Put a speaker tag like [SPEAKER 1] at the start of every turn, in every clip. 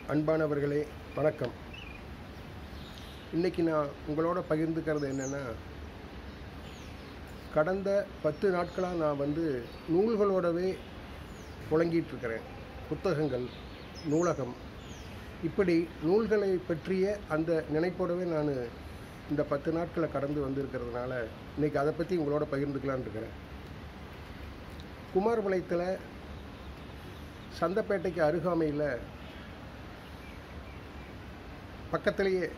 [SPEAKER 1] அன்பானவர்களே வணக்கம் இன்றைக்கி நான் உங்களோட பகிர்ந்துக்கிறது என்னென்னா கடந்த பத்து நாட்களாக நான் வந்து நூல்களோடவே புழங்கிட்டு இருக்கிறேன் புத்தகங்கள் நூலகம் இப்படி நூல்களை பற்றிய அந்த நினைப்போடவே நான் இந்த பத்து நாட்களை கடந்து வந்திருக்கிறதுனால இன்றைக்கி அதை பற்றி உங்களோட பகிர்ந்துக்கலான்னு இருக்கிறேன் குமாரபாளையத்தில் சந்தப்பேட்டைக்கு அருகாமையில் பக்கத்திலேயே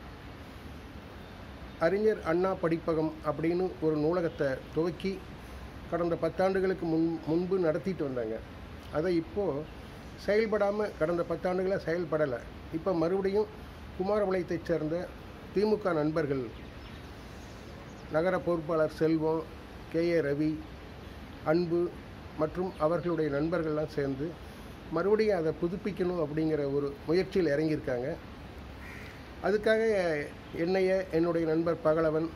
[SPEAKER 1] அறிஞர் அண்ணா படிப்பகம் அப்படின்னு ஒரு நூலகத்தை துவக்கி கடந்த பத்தாண்டுகளுக்கு முன் முன்பு நடத்திட்டு வந்தாங்க அதை இப்போது செயல்படாமல் கடந்த பத்தாண்டுகளாக செயல்படலை இப்போ மறுபடியும் குமாரபாளையத்தைச் சேர்ந்த திமுக நண்பர்கள் நகர பொறுப்பாளர் செல்வம் கே ஏ ரவி அன்பு மற்றும் அவர்களுடைய நண்பர்கள்லாம் சேர்ந்து மறுபடியும் அதை புதுப்பிக்கணும் அப்படிங்கிற ஒரு முயற்சியில் இறங்கியிருக்காங்க அதுக்காக என்னைய என்னுடைய நண்பர் பகலவன்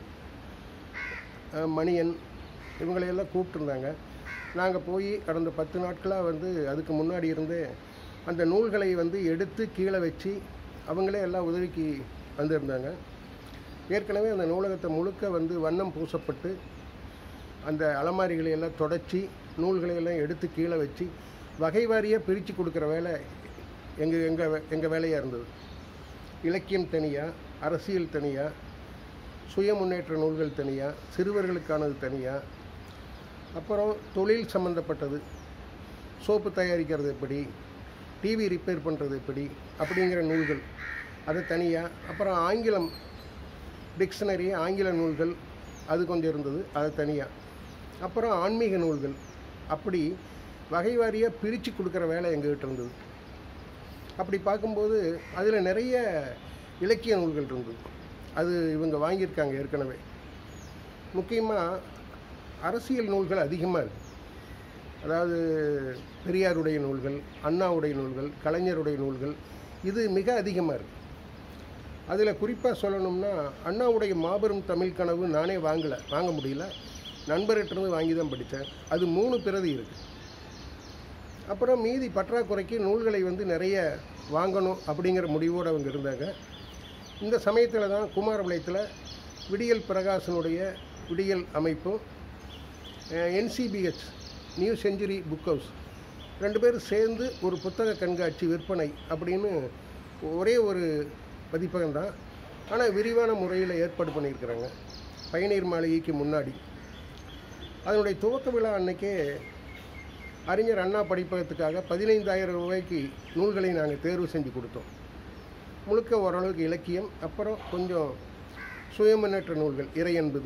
[SPEAKER 1] அஹ், மணியன் இவங்களையெல்லாம் கூப்பிட்டுருந்தாங்க நாங்கள் போய் கடந்த பத்து நாட்களாக வந்து அதுக்கு முன்னாடி இருந்தே அந்த நூல்களை வந்து எடுத்து கீழே வச்சு அவங்களே எல்லாம் உதவிக்கு வந்திருந்தாங்க ஏற்கனவே அந்த நூலகத்தை முழுக்க வந்து வண்ணம் பூசப்பட்டு அந்த அலமாரிகளை எல்லாம் தொடச்சி நூல்களை எல்லாம் எடுத்து கீழே வச்சு வகை வாரியாக பிரித்து கொடுக்குற வேலை எங்கள் எங்கள் எங்கள் வேலையாக இருந்தது இலக்கியம் தனியாக அரசியல் தனியாக சுய முன்னேற்ற நூல்கள் தனியாக சிறுவர்களுக்கானது தனியாக அப்புறம் தொழில் சம்மந்தப்பட்டது சோப்பு தயாரிக்கிறது எப்படி டிவி ரிப்பேர் பண்ணுறது எப்படி அப்படிங்கிற நூல்கள் அது தனியாக அப்புறம் ஆங்கிலம் டிக்ஷனரி ஆங்கில நூல்கள் அது கொஞ்சம் இருந்தது அது தனியாக அப்புறம் ஆன்மீக நூல்கள் அப்படி வகை வாரியாக பிரித்து கொடுக்குற வேலை எங்ககிட்ட இருந்தது அப்படி பார்க்கும்போது அதில் நிறைய இலக்கிய நூல்கள் இருந்தது அது இவங்க வாங்கியிருக்காங்க ஏற்கனவே முக்கியமாக அரசியல் நூல்கள் அதிகமாக இருக்குது அதாவது பெரியாருடைய நூல்கள் அண்ணாவுடைய நூல்கள் கலைஞருடைய நூல்கள் இது மிக அதிகமாக இருக்குது அதில் குறிப்பாக சொல்லணும்னா அண்ணாவுடைய மாபெரும் தமிழ் கனவு நானே வாங்கலை வாங்க முடியல நண்பர்கிட்டருந்து வாங்கி தான் படித்தேன் அது மூணு பிரதி இருக்குது அப்புறம் மீதி பற்றாக்குறைக்கு நூல்களை வந்து நிறைய வாங்கணும் அப்படிங்கிற முடிவோடு அவங்க இருந்தாங்க இந்த சமயத்தில் தான் குமாரபாளையத்தில் விடியல் பிரகாசனுடைய விடியல் அமைப்பும் NCBH new century book house ரெண்டு பேரும் சேர்ந்து ஒரு புத்தக கண்காட்சி விற்பனை அப்படின்னு ஒரே ஒரு பதிப்பகம் தான் ஆனால் விரிவான முறையில் ஏற்பாடு பண்ணியிருக்கிறாங்க பயனீர் மாளிகைக்கு முன்னாடி அதனுடைய துவக்க விழா அன்னைக்கே அறிஞர் அண்ணா படிப்பகத்துக்காக பதினைந்தாயிரம் ரூபாய்க்கு நூல்களை நாங்கள் தேர்வு செஞ்சு கொடுத்தோம் முழுக்க ஓரளவுக்கு இலக்கியம் அப்புறம் கொஞ்சம் சுயமுன்னேற்ற நூல்கள் இறை என்பது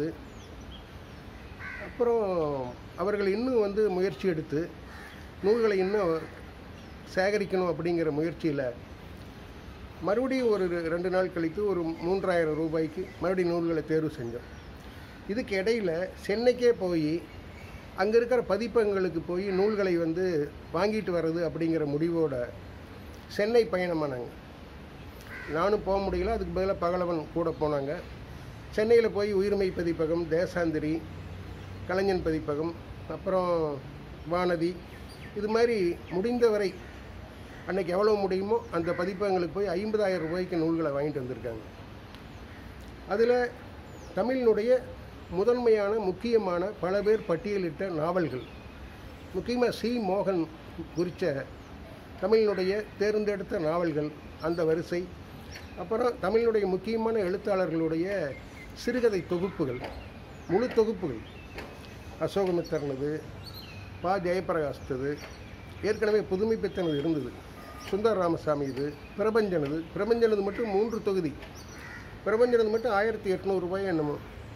[SPEAKER 1] அப்புறம் அவர்கள் இன்னும் வந்து முயற்சி எடுத்து நூல்களை இன்னும் சேகரிக்கணும் அப்படிங்கிற முயற்சியில் மறுபடியும் ஒரு ரெண்டு நாள் கழித்து ஒரு மூன்றாயிரம் ரூபாய்க்கு மறுபடியும் நூல்களை தேர்வு செஞ்சோம் இதுக்கு இடையில் சென்னைக்கே போய் அங்கே இருக்கிற பதிப்பகங்களுக்கு போய் நூல்களை வந்து வாங்கிட்டு வர்றது அப்படிங்கிற முடிவோட சென்னை பயணமானாங்க நானும் போக முடியல அதுக்கு பதிலாக பகலவன் கூட போனாங்க சென்னையில் போய் உயிர்மை பதிப்பகம் தேசாந்திரி கலைஞன் பதிப்பகம் அப்புறம் வானதி இது மாதிரி முடிந்தவரை அன்னைக்கு எவ்வளோ முடியுமோ அந்த பதிப்பகங்களுக்கு போய் ஐம்பதாயிரம் ரூபாய்க்கு நூல்களை வாங்கிட்டு வந்திருக்காங்க அதில் தமிழினுடைய முதன்மையான முக்கியமான பல பேர் பட்டியலிட்ட நாவல்கள் முக்கியமாக சி மோகன் குறித்த தமிழினுடைய தேர்ந்தெடுத்த நாவல்கள் அந்த வரிசை அப்புறம் தமிழினுடைய முக்கியமான எழுத்தாளர்களுடைய சிறுகதை தொகுப்புகள் முழு தொகுப்புகள் அசோகமித்தர்னது பா ஜெயபிரகாஷ்டது ஏற்கனவே புதுமை பித்தனது இருந்தது சுந்தர ராமசாமி இது பிரபஞ்சனது பிரபஞ்சனது மட்டும் மூன்று தொகுதி பிரபஞ்சனது மட்டும் ஆயிரத்தி எட்நூறுபாய் என்னமோ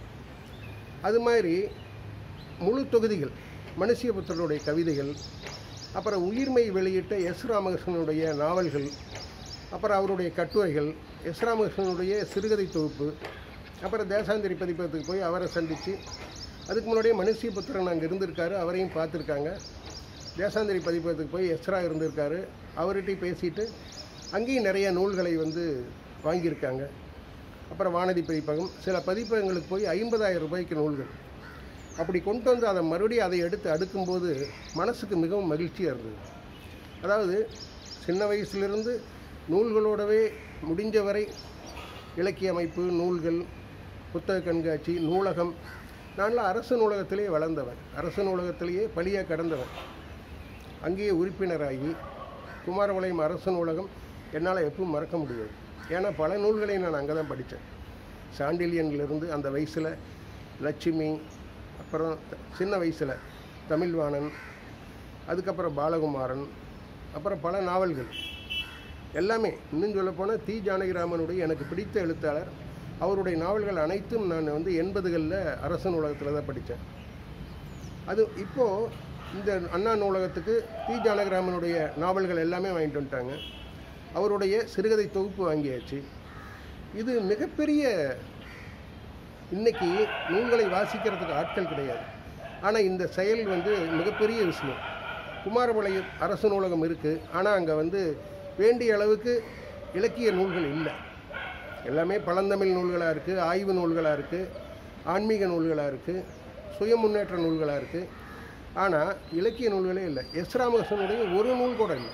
[SPEAKER 1] அது மாதிரி முழு தொகுதிகள் மனுஷியபுத்திரனுடைய கவிதைகள் அப்புறம் உயிர்மை வெளியிட்ட எஸ் ராமகிருஷ்ணனுடைய நாவல்கள் அப்புறம் அவருடைய கட்டுரைகள் எஸ் ராமகிருஷ்ணனுடைய சிறுகதை தொகுப்பு அப்புறம் தேசாந்திரி பதிப்பகத்துக்கு போய் அவரை சந்தித்து அதுக்கு முன்னாடியே மனுஷியபுத்திரன் அங்கே இருந்திருக்காரு அவரையும் பார்த்துருக்காங்க தேசாந்திரி பதிப்பகத்துக்கு போய் எஸ்ரா இருந்திருக்காரு அவர்கிட்டையும் பேசிட்டு அங்கேயும் நிறைய நூல்களை வந்து வாங்கியிருக்காங்க அப்புறம் வானதி பதிப்பகம் சில பதிப்பகங்களுக்கு போய் ஐம்பதாயிரம் ரூபாய்க்கு நூல்கள் அப்படி கொண்டு வந்து அதை மறுபடியும் அதை எடுத்து அடுக்கும்போது மனசுக்கு மிகவும் மகிழ்ச்சியாக இருந்தது அதாவது சின்ன வயசுலேருந்து நூல்களோடவே முடிஞ்சவரை இலக்கிய அமைப்பு நூல்கள் புத்தக கண்காட்சி நூலகம் நான்லாம் அரசு நூலகத்திலேயே வளர்ந்தவன் அரசு நூலகத்திலேயே பழியாக கடந்தவன் அங்கேயே உறுப்பினராகி குமாரபாளையம் அரசு நூலகம் என்னால் எப்பவும் மறக்க முடியாது ஏன்னா பல நூல்களை நான் அங்கே தான் படித்தேன் சாண்டிலியன்லேருந்து அந்த வயசில் லட்சுமி அப்புறம் த- சின்ன வயசில் தமிழ்வாணன் அதுக்கப்புறம் பாலகுமாரன் அப்புறம் பல நாவல்கள் எல்லாமே இன்னும் சொல்லப்போனால் தி ஜானகிராமனுடைய எனக்கு பிடித்த எழுத்தாளர் அவருடைய நாவல்கள் அனைத்தும் நான் வந்து எண்பதுகளில் அரசு நூலகத்தில் தான் படித்தேன் அது இப்போது இந்த அண்ணா நூலகத்துக்கு தி ஜானகிராமனுடைய நாவல்கள் எல்லாமே வாங்கிட்டு வந்துட்டாங்க அவருடைய சிறுகதை தொகுப்பு வாங்கியாச்சு இது மிகப்பெரிய இன்னைக்கு நூல்களை வாசிக்கிறதுக்கு ஆட்கள் கிடையாது ஆனால் இந்த செயல் வந்து மிகப்பெரிய விஷயம் குமாரபாளையம் அரசு நூலகம் இருக்குது ஆனால் அங்கே வந்து வேண்டிய அளவுக்கு இலக்கிய நூல்கள் இல்லை எல்லாமே பழந்தமிழ் நூல்களாக இருக்குது ஆய்வு நூல்களாக இருக்குது ஆன்மீக நூல்களாக இருக்குது சுய முன்னேற்ற நூல்களாக இருக்குது ஆனால் இலக்கிய நூல்களே இல்லை எஸ் ராமகிருஷ்ணனுடைய ஒரு நூல் கூட இல்லை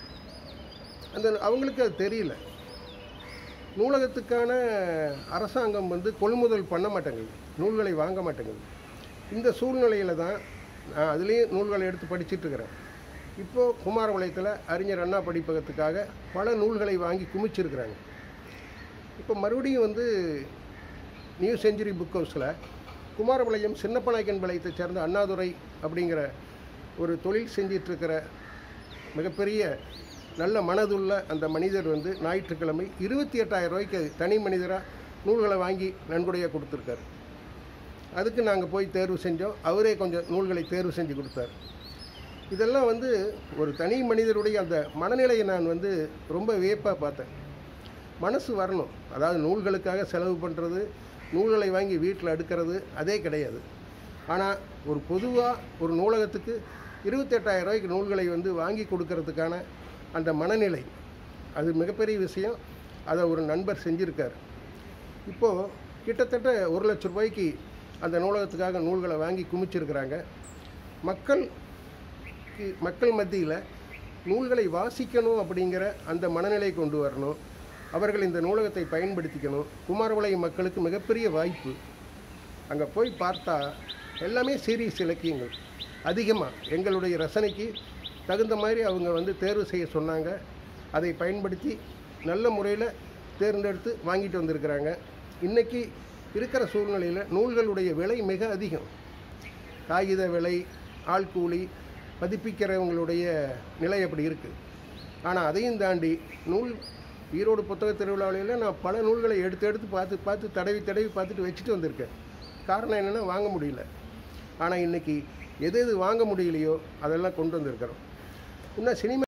[SPEAKER 1] அந்த அவங்களுக்கு அது தெரியல நூலகத்துக்கான அரசாங்கம் வந்து கொள்முதல் பண்ண மாட்டேங்குது நூல்களை வாங்க மாட்டேங்குது இந்த சூழ்நிலையில் தான் நான் அதுலேயும் நூல்களை எடுத்து படிச்சிட்டு இருக்கிறேன் இப்போது குமாரபாளையத்தில் அறிஞர் அண்ணா படிப்பகத்துக்காக பல நூல்களை வாங்கி குமிச்சிருக்கிறாங்க இப்போ மறுபடியும் வந்து நியூ செஞ்சுரி புக் ஹவுஸில் குமாரபாளையம் சின்னப்பநாயக்கன் பாளையத்தை சேர்ந்த அண்ணாதுரை அப்படிங்கிற ஒரு தொழில் செஞ்சிட்டு இருக்கிற மிகப்பெரிய நல்ல மனதுள்ள அந்த மனிதர் வந்து ஞாயிற்றுக்கிழமை இருபத்தி எட்டாயிரம் ரூபாய்க்கு தனி மனிதராக நூல்களை வாங்கி நன்கொடையாக கொடுத்துருக்காரு அதுக்கு நாங்கள் போய் தேர்வு செஞ்சோம் அவரே கொஞ்சம் நூல்களை தேர்வு செஞ்சு கொடுத்தார் இதெல்லாம் வந்து ஒரு தனி மனிதருடைய அந்த மனநிலையை நான் வந்து ரொம்ப வியப்பாக பார்த்தேன் மனசு வரணும் அதாவது நூல்களுக்காக செலவு பண்ணுறது நூல்களை வாங்கி வீட்டில் அடுக்கிறது அதே கிடையாது ஆனால் ஒரு பொதுவாக ஒரு நூலகத்துக்கு இருபத்தெட்டாயிரம் ரூபாய்க்கு நூல்களை வந்து வாங்கி கொடுக்கறதுக்கான அந்த மனநிலை அது மிகப்பெரிய விஷயம் அதை ஒரு நண்பர் செஞ்சுருக்கார் இப்போது கிட்டத்தட்ட ஒரு லட்ச ரூபாய்க்கு அந்த நூலகத்துக்காக நூல்களை வாங்கி குமிச்சிருக்கிறாங்க மக்கள் மக்கள் மத்தியில் நூல்களை வாசிக்கணும் அப்படிங்கிற அந்த மனநிலை கொண்டு வரணும் அவர்கள் இந்த நூலகத்தை பயன்படுத்திக்கணும் குமாரபாளையம் மக்களுக்கு மிகப்பெரிய வாய்ப்பு அங்கே போய் பார்த்தா எல்லாமே சீரியஸ் இலக்கியங்கள் அதிகமாக எங்களுடைய ரசனைக்கு தகுந்த மாதிரி அவங்க வந்து தேர்வு செய்ய சொன்னாங்க அதை பயன்படுத்தி நல்ல முறையில் தேர்ந்தெடுத்து வாங்கிட்டு வந்திருக்கிறாங்க இன்றைக்கி இருக்கிற சூழ்நிலையில் நூல்களுடைய விலை மிக அதிகம் காகித விலை ஆள் கூலி பதிப்பிக்கிறவங்களுடைய நிலை அப்படி இருக்குது ஆனால் அதையும் தாண்டி நூல் ஈரோடு புத்தக திருவிழாவில நான் பல நூல்களை எடுத்து எடுத்து பார்த்து பார்த்து தடவி தடவி பார்த்துட்டு வச்சுட்டு வந்திருக்கேன் காரணம் என்னென்னா வாங்க முடியல ஆனால் இன்றைக்கி எது எது வாங்க முடியலையோ அதெல்லாம் கொண்டு வந்திருக்கிறோம் இன்னும் சினிமா